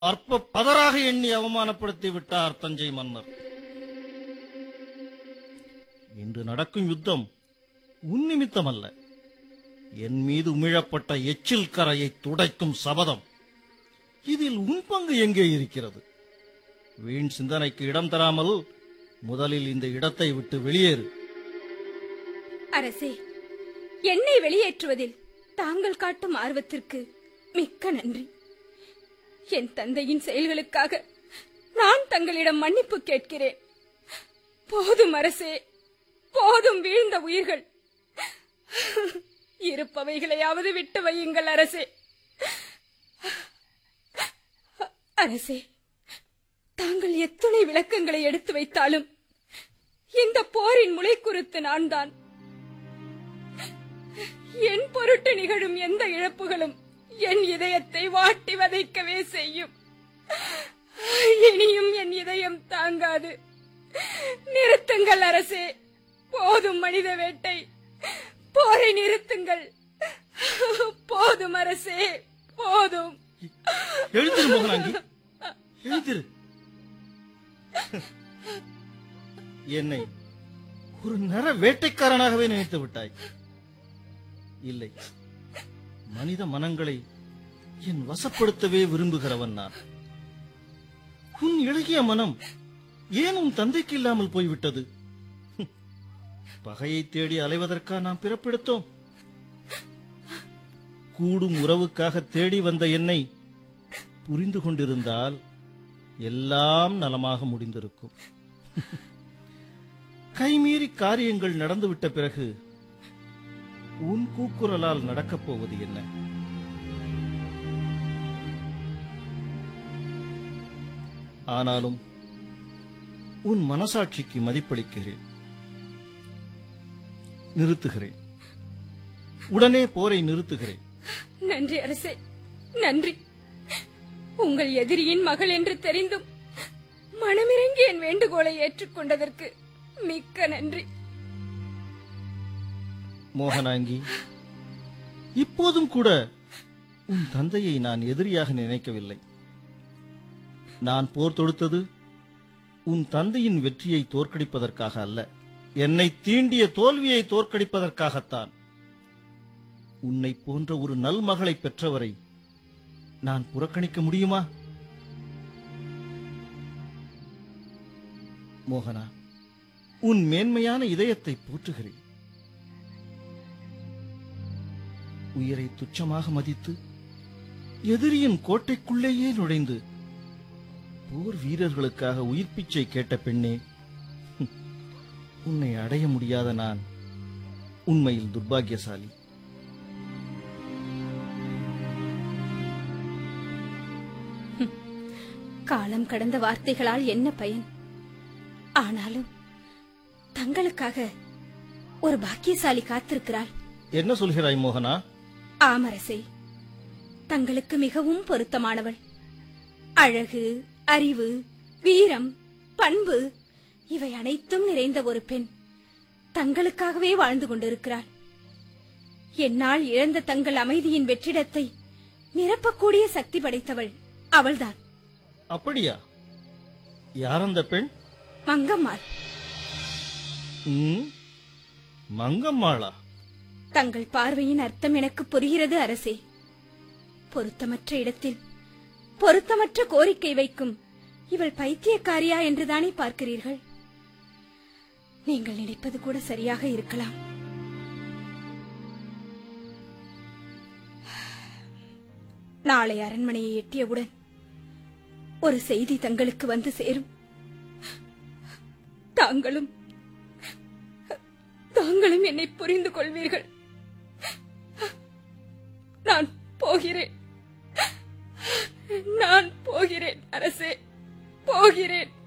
அற்ப பதராக எண்ணி அவமானப்படுத்தி விட்டார் தஞ்சை மன்னர் இன்று நடக்கும் யுத்தம் உன் நிமித்தமல்ல என் மீது உமிழப்பட்ட எச்சில் கரையை துடைக்கும் சபதம் இதில் உன் பங்கு எங்கே இருக்கிறது வீண் சிந்தனைக்கு இடம் தராமல் முதலில் இந்த இடத்தை விட்டு வெளியேறு அரசே என்னை வெளியேற்றுவதில் தாங்கள் காட்டும் ஆர்வத்திற்கு மிக்க நன்றி என் தந்தையின் செயல்களுக்காக நான் தங்களிடம் மன்னிப்பு கேட்கிறேன் போதும் அரசே போதும் வீழ்ந்த உயிர்கள் இருப்பவைகளையாவது விட்டு வையுங்கள் அரசே அரசே தாங்கள் எத்துணை விளக்கங்களை எடுத்து வைத்தாலும் இந்த போரின் முளை குறித்து நான் தான் என் பொருட்டு நிகழும் எந்த இழப்புகளும் என் இதயத்தை வாட்டி வதைக்கவே செய்யும் இனியும் என் இதயம் தாங்காது நிறுத்துங்கள் அரசே போதும் மனித வேட்டை போரை நிறுத்துங்கள் போதும் அரசே போதும் எழுதிரு மோகனாங்கி எழுதிரு என்னை ஒரு நர வேட்டைக்காரனாகவே நினைத்து விட்டாய் இல்லை மனித மனங்களை என் வசப்படுத்தவே விரும்புகிறவன் நான் உன் இளகிய மனம் ஏன் உன் தந்தைக்கு இல்லாமல் போய்விட்டது ஹம், பகையை தேடி அலைவதற்கா நாம் பிறப்பெடுத்தோம் கூடும் உறவுக்காக தேடி வந்த என்னை புரிந்து கொண்டிருந்தால் எல்லாம் நலமாக முடிந்திருக்கும் கைமீறி காரியங்கள் நடந்துவிட்ட பிறகு உன் கூக்குரலால் நடக்கப் போவது என்ன ஆனாலும் உன் மனசாட்சிக்கு மதிப்பளிக்கிறேன் நிறுத்துகிறேன் உடனே போரை நிறுத்துகிறேன் நன்றி அரசே நன்றி உங்கள் எதிரியின் மகள் என்று தெரிந்தும் மனமிறங்கி என் வேண்டுகோளை ஏற்றுக்கொண்டதற்கு மிக்க நன்றி மோகனாங்கி இப்போதும் கூட உன் தந்தையை நான் எதிரியாக நினைக்கவில்லை நான் போர் தொடுத்தது உன் தந்தையின் வெற்றியை தோற்கடிப்பதற்காக அல்ல என்னை தீண்டிய தோல்வியை தோற்கடிப்பதற்காகத்தான் உன்னை போன்ற ஒரு நல் மகளை பெற்றவரை நான் புறக்கணிக்க முடியுமா மோகனா உன் மேன்மையான இதயத்தை போற்றுகிறேன் உயிரை துச்சமாக மதித்து எதிரியின் கோட்டைக்குள்ளேயே நுழைந்து போர் வீரர்களுக்காக உயிர் பிச்சை கேட்ட பெண்ணே ஹம், உன்னை அடைய முடியாத நான் உண்மையில் துர்பாக்கியசாலி காலம் கடந்த வார்த்தைகளால் என்ன பயன் ஆனாலும் தங்களுக்காக ஒரு பாக்கியசாலி காத்திருக்கிறாள் என்ன சொல்கிறாய் மோகனா ஆமரசே தங்களுக்கு மிகவும் பொருத்தமானவள் அழகு அறிவு வீரம் பண்பு இவை அனைத்தும் நிறைந்த ஒரு பெண் தங்களுக்காகவே வாழ்ந்து கொண்டிருக்கிறாள் என்னால் இழந்த தங்கள் அமைதியின் வெற்றிடத்தை நிரப்பக்கூடிய சக்தி படைத்தவள் அவள்தான் அப்படியா யார் அந்த பெண் மங்கம்மாள் ம், மங்கம்மாளா தங்கள் பார்வையின் அர்த்தம் எனக்கு புரிகிறது அரசே பொருத்தமற்ற இடத்தில் பொருத்தமற்ற கோரிக்கை வைக்கும் இவள் பைத்தியக்காரியா என்றுதானே பார்க்கிறீர்கள் நீங்கள் நினைப்பது கூட சரியாக இருக்கலாம் நாளை அரண்மனையை எட்டியவுடன் ஒரு செய்தி தங்களுக்கு வந்து சேரும் தாங்களும் தாங்களும் என்னை புரிந்து கொள்வீர்கள் நான் போகிறேன் நான் போகிறேன் அரசே போகிறேன்